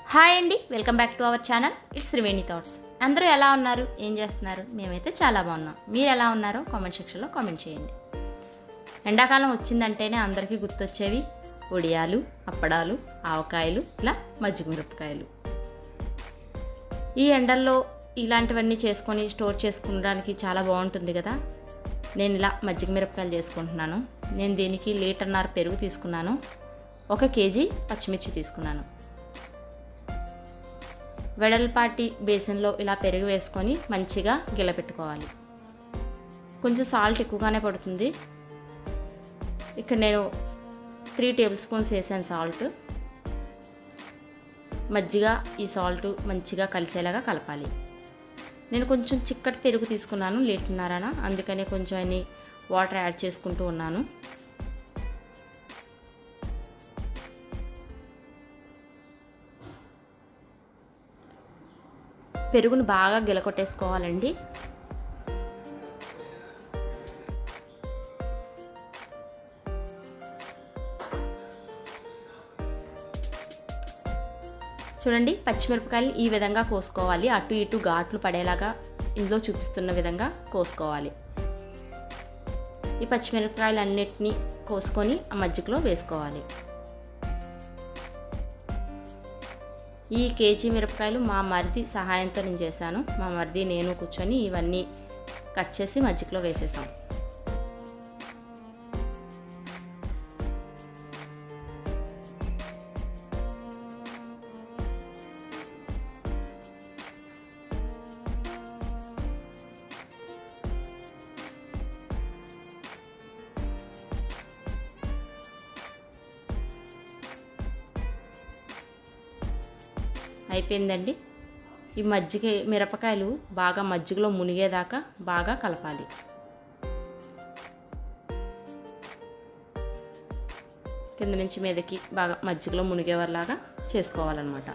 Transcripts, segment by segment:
hi అండి welcome back to our channel it's Triveni thoughts అందరూ ఎలా ఉన్నారు ఏం చేస్తున్నారు మేమైతే చాలా బాగున్నాం మీరు ఎలా ఉన్నారో కామెంట్ సెక్షన్లో కామెంట్ చేయండి ఎండాకాలం వచ్చిందంటేనే అందరికీ గుర్తొచ్చేవి వడియాలు అప్పడాలు ఆవకాయలు ఇలా మజ్జిగ మిరపకాయలు ఈ ఎండల్లో ఇలాంటివన్నీ చేసుకొని స్టోర్ చేసుకోవడానికి చాలా బాగుంటుంది కదా నేను ఇలా మజ్జిగ మిరపకాయలు చేసుకుంటున్నాను నేను దీనికి లీటర్న్నర పెరుగు తీసుకున్నాను ఒక కేజీ పచ్చిమిర్చి తీసుకున్నాను వెడల్పాటి బేసిన్లో ఇలా పెరుగు వేసుకొని మంచిగా గిలపెట్టుకోవాలి కొంచెం సాల్ట్ ఎక్కువగానే పడుతుంది ఇక్కడ నేను త్రీ టేబుల్ స్పూన్స్ వేసాను సాల్ట్ మజ్జిగ ఈ సాల్ట్ మంచిగా కలిసేలాగా కలపాలి నేను కొంచెం చిక్కటి పెరుగు తీసుకున్నాను లీటర్న్నరన అందుకనే కొంచెం అని వాటర్ యాడ్ చేసుకుంటూ ఉన్నాను పెరుగును బాగా గిలకొట్టేసుకోవాలండి చూడండి పచ్చిమిరపకాయలు ఈ విధంగా కోసుకోవాలి అటు ఇటు ఘాట్లు పడేలాగా ఇందులో చూపిస్తున్న విధంగా కోసుకోవాలి ఈ పచ్చిమిరపకాయలు అన్నిటినీ కోసుకొని ఆ మజ్జిగలో వేసుకోవాలి ఈ కేజీ మిరపకాయలు మా మరిది సహాయంతో నేను చేశాను మా మరిది నేను కూర్చొని ఇవన్నీ కట్ చేసి మజ్జిగలో వేసేసాం అయిపోయిందండి ఈ మజ్జిగ మిరపకాయలు బాగా మజ్జిగలో మునిగేదాకా బాగా కలపాలి కింద నుంచి మీదకి బాగా మజ్జిగలో మునిగేవారిలాగా చేసుకోవాలన్నమాట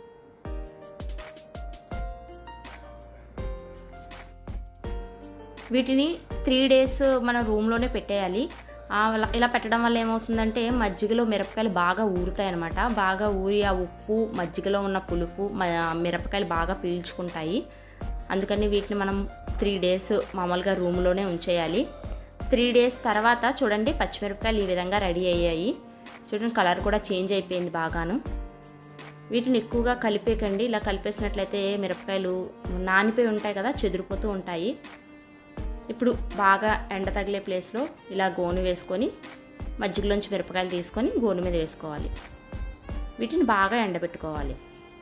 వీటిని త్రీ డేస్ మన రూమ్లోనే పెట్టేయాలి ఇలా పెట్టడం వల్ల ఏమవుతుందంటే మజ్జిగలో మిరపకాయలు బాగా ఊరుతాయి అనమాట బాగా ఊరి ఆ ఉప్పు మజ్జిగలో ఉన్న పులుపు మిరపకాయలు బాగా పీల్చుకుంటాయి అందుకని వీటిని మనం త్రీ డేస్ మామూలుగా రూమ్లోనే ఉంచేయాలి త్రీ డేస్ తర్వాత చూడండి పచ్చిమిరపకాయలు ఈ విధంగా రెడీ అయ్యాయి చూడండి కలర్ కూడా చేంజ్ అయిపోయింది బాగాను వీటిని ఎక్కువగా కలిపేకండి ఇలా కలిపేసినట్లయితే మిరపకాయలు నానిపోయి ఉంటాయి కదా చెదిరిపోతూ ఉంటాయి ఇప్పుడు బాగా ఎండ తగిలే ప్లేస్లో ఇలా గోను వేసుకొని మజ్జిగలోంచి మిరపకాయలు తీసుకొని గోను మీద వేసుకోవాలి వీటిని బాగా ఎండబెట్టుకోవాలి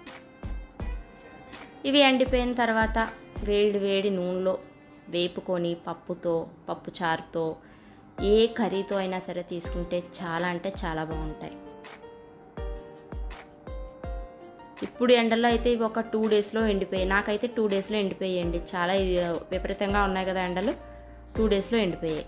ఇవి ఎండిపోయిన తర్వాత వేడి వేడి నూనెలో వేపుకొని పప్పుతో పప్పు చారుతో ఏ కర్రీతో అయినా సరే తీసుకుంటే చాలా అంటే చాలా బాగుంటాయి ఇప్పుడు ఎండల్లో అయితే ఇవి ఒక టూ డేస్లో ఎండిపోయాయి నాకైతే టూ డేస్లో ఎండిపోయాయండి చాలా విపరీతంగా ఉన్నాయి కదా ఎండలు టూ డేస్లో ఎండిపోయాయి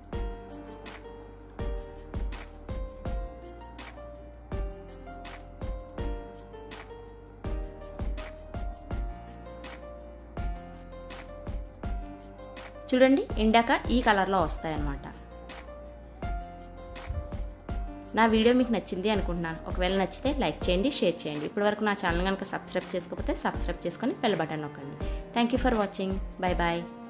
చూడండి ఎండాక ఈ కలర్లో వస్తాయన్నమాట నా వీడియో మీకు నచ్చింది అనుకుంటున్నాను ఒకవేళ నచ్చితే లైక్ చేయండి షేర్ చేయండి ఇప్పటివరకు నా ఛానల్ కనుక సబ్స్క్రైబ్ చేసుకోకపోతే సబ్స్క్రైబ్ చేసుకొని బెల్ బటన్ నొక్కండి thank you for watching bye bye